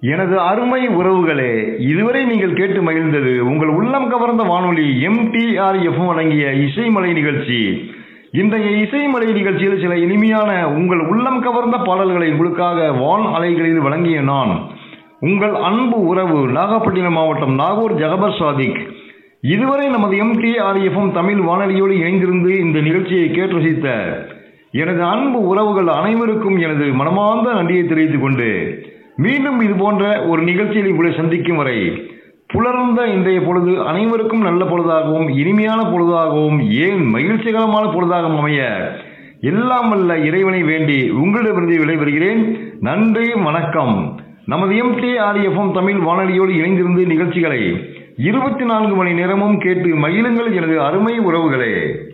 எனது அருமை உறவுகளே இதுவரை நீங்கள் கேட்டு மகிழ்ந்தது உங்கள் உள்ளம் கவர்ந்த வானொலி எம்டிஆர் எஃப்எம் வழங்கிய இசைமலை நிகழ்ச்சி இன்றைய இசைமலை நிகழ்ச்சியில் சில இனிமையான உங்கள் உள்ளம் கவர்ந்த பாடல்களை உங்களுக்காக வான் அலைகளில் வழங்கிய நான் உங்கள் அன்பு உறவு நாகப்பட்டினம் மாவட்டம் நாகூர் ஜகபர் சாதிக் இதுவரை நமது எம்டிஆர் எஃப்எம் தமிழ் வானொலியோடு இணைந்திருந்து இந்த நிகழ்ச்சியை கேட்டு ரசித்த எனது அன்பு உறவுகள் அனைவருக்கும் எனது மனமார்ந்த நன்றியை தெரிவித்துக் கொண்டு மீண்டும் இது போன்ற ஒரு நிகழ்ச்சியில் உங்களை சந்திக்கும் வரை புலர்ந்த இன்றைய பொழுது அனைவருக்கும் நல்ல பொழுதாகவும் இனிமையான பொழுதாகவும் ஏன் மகிழ்ச்சிகரமான பொழுதாகவும் அமைய எல்லாம் வல்ல இறைவனை வேண்டி உங்களிடமிருந்து விடைபெறுகிறேன் நன்றி வணக்கம் நமது எம்டிஆர்எஃப்எம் தமிழ் வானொலியோடு இணைந்திருந்து நிகழ்ச்சிகளை இருபத்தி நான்கு மணி நேரமும் கேட்டு மகிழுங்கள் எனது அருமை உறவுகளே